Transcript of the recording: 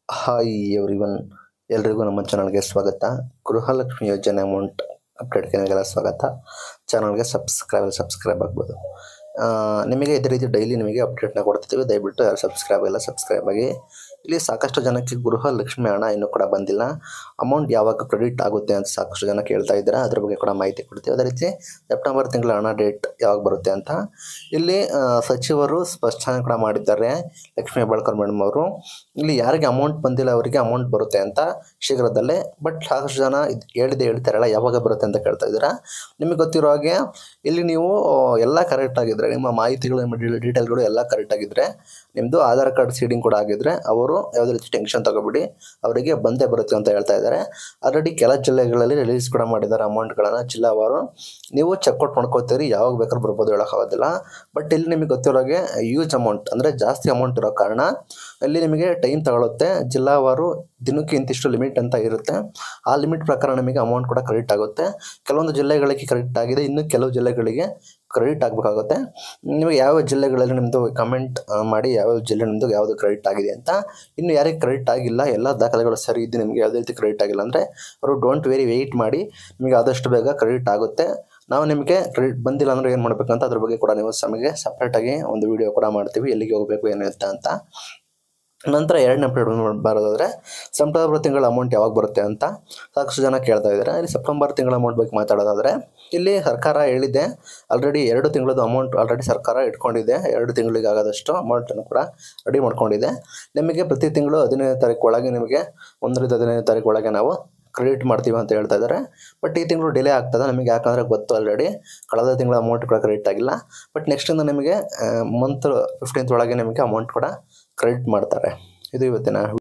hi everyone ಎಲ್ರಿಗೂ ನಮ್ಮ ಚಾನಲ್ಗೆ ಸ್ವಾಗತ ಗೃಹಲಕ್ಷ್ಮಿ ಯೋಜನೆ ಅಮೌಂಟ್ ಅಪ್ಡೇಟ್ಗೆ ನಿಮಗೆಲ್ಲ ಸ್ವಾಗತ ಚಾನಲ್ಗೆ ಸಬ್ಸ್ಕ್ರೈಬ್ ಸಬ್ಸ್ಕ್ರೈಬ್ ಆಗ್ಬೋದು ಆ, ನಿಮಗೆ ಇದೇ ರೀತಿ ಡೈಲಿ ನಿಮಗೆ ಅಪ್ಡೇಟ್ನ ಕೊಡ್ತಿದ್ದೀವಿ ದಯವಿಟ್ಟು ಯಾರು ಸಬ್ಸ್ಕ್ರೈಬ್ ಇಲ್ಲ ಸಬ್ಸ್ಕ್ರೈಬ್ ಆಗಿ ಇಲ್ಲಿ ಸಾಕಷ್ಟು ಜನಕ್ಕೆ ಗೃಹಲಕ್ಷ್ಮಿ ಹಣ ಇನ್ನೂ ಕೂಡ ಬಂದಿಲ್ಲ ಅಮೌಂಟ್ ಯಾವಾಗ ಕ್ರೆಡಿಟ್ ಆಗುತ್ತೆ ಅಂತ ಸಾಕಷ್ಟು ಜನ ಕೇಳ್ತಾ ಇದ್ದೀರಾ ಅದ್ರ ಬಗ್ಗೆ ಕೂಡ ಮಾಹಿತಿ ಕೊಡ್ತೀವಿ ಅದೇ ರೀತಿ ಸೆಪ್ಟೆಂಬರ್ ತಿಂಗಳ ಹಣ ಡೇಟ್ ಯಾವಾಗ ಬರುತ್ತೆ ಅಂತ ಇಲ್ಲಿ ಆ, ಸಚಿವರು ಸ್ಪಷ್ಟನೆ ಕೂಡ ಮಾಡಿದ್ದಾರೆ ಲಕ್ಷ್ಮೀ ಹೆಬ್ಬಾಳ್ಕರ್ ಮೇಡಮ್ ಅವರು ಇಲ್ಲಿ ಯಾರಿಗೆ ಅಮೌಂಟ್ ಬಂದಿಲ್ಲ ಅವರಿಗೆ ಅಮೌಂಟ್ ಬರುತ್ತೆ ಅಂತ ಶೀಘ್ರದಲ್ಲೇ ಬಟ್ ಸಾಕಷ್ಟು ಜನ ಇದು ಹೇಳಿದೆ ಹೇಳ್ತಾರಲ್ಲ ಯಾವಾಗ ಬರುತ್ತೆ ಅಂತ ಕೇಳ್ತಾ ಇದ್ದೀರಾ ನಿಮಗೆ ಗೊತ್ತಿರೋ ಹಾಗೆ ಇಲ್ಲಿ ನೀವು ಎಲ್ಲ ಕರೆಕ್ಟ್ ಆಗಿದ್ರೆ ನಿಮ್ಮ ಮಾಹಿತಿಗಳು ನಿಮ್ಮ ಡೀಟೇಲ್ಗಳು ಎಲ್ಲ ಕರೆಕ್ಟ್ ಆಗಿದ್ರೆ ನಿಮ್ಮದು ಆಧಾರ್ ಕಾರ್ಡ್ ಸೀಡಿಂಗ್ ಕೂಡ ಆಗಿದ್ರೆ ಅವರು ಯಾವುದೇ ರೀತಿ ಟೆನ್ಷನ್ ತಗೋಬಿಡಿ ಅವರಿಗೆ ಬಂದೇ ಬರುತ್ತೆ ಅಂತ ಹೇಳ್ತಾ ಇದ್ದಾರೆ ಆಲ್ರೆಡಿ ಕೆಲ ಜಿಲ್ಲೆಗಳಲ್ಲಿ ರಿಲೀಸ್ ಕೂಡ ಮಾಡಿದ್ದಾರೆ ಅಮೌಂಟ್ಗಳನ್ನು ಜಿಲ್ಲಾವಾರು ನೀವು ಚೆಕ್ಔಟ್ ಮಾಡ್ಕೋತೀರಿ ಯಾವಾಗ ಬೇಕಾದ್ರೂ ಬರ್ಬೋದು ಹೇಳೋಕ್ಕಾಗೋದಿಲ್ಲ ಬಟ್ ಇಲ್ಲಿ ನಿಮಗೆ ಗೊತ್ತಿರೋಗೆ ಯೂಸ್ ಅಮೌಂಟ್ ಅಂದರೆ ಜಾಸ್ತಿ ಅಮೌಂಟ್ ಇರೋ ಕಾರಣ ಅಲ್ಲಿ ನಿಮಗೆ ಟೈಮ್ ತಗೊಳುತ್ತೆ ಜಿಲ್ಲಾವಾರು ದಿನಕ್ಕೆ ಇಂತಿಷ್ಟು ಲಿಮಿಟ್ ಅಂತ ಇರುತ್ತೆ ಆ ಲಿಮಿಟ್ ಪ್ರಕಾರ ನಿಮಗೆ ಅಮೌಂಟ್ ಕೂಡ ಕ್ರೆಡಿಟ್ ಆಗುತ್ತೆ ಕೆಲವೊಂದು ಜಿಲ್ಲೆಗಳಿಗೆ ಕ್ರೆಡಿಟ್ ಆಗಿದೆ ಇನ್ನು ಕೆಲವು ಜಿಲ್ಲೆಗಳಿಗೆ ಕ್ರೆಡಿಟ್ ಆಗಬೇಕಾಗುತ್ತೆ ನೀವು ಯಾವ ಜಿಲ್ಲೆಗಳಲ್ಲಿ ನಿಮ್ಮದು ಕಮೆಂಟ್ ಮಾಡಿ ಯಾವ ಜಿಲ್ಲೆ ನಿಮ್ಮದು ಯಾವುದು ಕ್ರೆಡಿಟ್ ಆಗಿದೆ ಅಂತ ಇನ್ನು ಯಾರಿಗೆ ಕ್ರೆಡಿಟ್ ಆಗಿಲ್ಲ ಎಲ್ಲ ದಾಖಲೆಗಳು ಸರಿ ಇದ್ದು ನಿಮಗೆ ಯಾವುದೇ ರೀತಿ ಕ್ರೆಡಿಟ್ ಆಗಿಲ್ಲ ಅಂದರೆ ಅವರು ಡೋಂಟ್ ವೆರಿ ವೆಯ್ಟ್ ಮಾಡಿ ನಿಮಗೆ ಆದಷ್ಟು ಬೇಗ ಕ್ರೆಡಿಟ್ ಆಗುತ್ತೆ ನಾವು ನಿಮಗೆ ಕ್ರೆಡಿಟ್ ಬಂದಿಲ್ಲ ಅಂದರೆ ಏನು ಮಾಡಬೇಕಂತ ಅದ್ರ ಬಗ್ಗೆ ಕೂಡ ನೀವು ನಮಗೆ ಸಪ್ರೇಟಾಗಿ ಒಂದು ವಿಡಿಯೋ ಕೂಡ ಮಾಡ್ತೀವಿ ಎಲ್ಲಿಗೆ ಹೋಗಬೇಕು ಏನು ಅಂತ ಅಂತ ನಂತರ ಎರಡನೇ ಅಪ್ಡೇಟ್ ಬರೋದಾದರೆ ಸೆಪ್ಟೆಂಬರ್ ತಿಂಗಳ ಅಮೌಂಟ್ ಯಾವಾಗ ಬರುತ್ತೆ ಅಂತ ಸಾಕಷ್ಟು ಜನ ಕೇಳ್ತಾ ಇದ್ದಾರೆ ಇಲ್ಲಿ ಸೆಪ್ಟೆಂಬರ್ ತಿಂಗಳ ಅಮೌಂಟ್ ಬಗ್ಗೆ ಮಾತಾಡೋದಾದರೆ ಇಲ್ಲಿ ಸರ್ಕಾರ ಹೇಳಿದೆ ಆಲ್ರೆಡಿ ಎರಡು ತಿಂಗಳದ್ದು ಅಮೌಂಟ್ ಆಲ್ರೆಡಿ ಸರ್ಕಾರ ಇಟ್ಕೊಂಡಿದೆ ಎರಡು ತಿಂಗಳಿಗೆ ಆಗೋದಷ್ಟು ಅಮೌಂಟನ್ನು ಕೂಡ ರೆಡಿ ಮಾಡ್ಕೊಂಡಿದೆ ನಿಮಗೆ ಪ್ರತಿ ತಿಂಗಳು ಹದಿನೈದು ತಾರೀಕು ಒಳಗೆ ನಿಮಗೆ ಒಂದರಿಂದ ಹದಿನೈದು ತಾರೀಕು ಒಳಗೆ ನಾವು ಕ್ರೆಡಿಟ್ ಮಾಡ್ತೀವಿ ಅಂತ ಹೇಳ್ತಾ ಇದ್ದಾರೆ ಬಟ್ ಈ ತಿಂಗಳು ಡಿಲೇ ಆಗ್ತದೆ ನಮಗೆ ಯಾಕಂದರೆ ಗೊತ್ತು ಆಲ್ರೆಡಿ ಕಳೆದ ತಿಂಗಳ ಅಮೌಂಟ್ ಕೂಡ ಕ್ರೆಡಿಟ್ ಆಗಿಲ್ಲ ಬಟ್ ನೆಕ್ಸ್ಟಿಂದ ನಿಮಗೆ ಮಂತ್ ಫಿಫ್ಟೀನ್ತ್ ಒಳಗೆ ನಿಮಗೆ ಅಮೌಂಟ್ ಕೂಡ ಕ್ರೆಡಿಟ್ ಮಾಡ್ತಾರೆ ಇದು ಇವತ್ತಿನ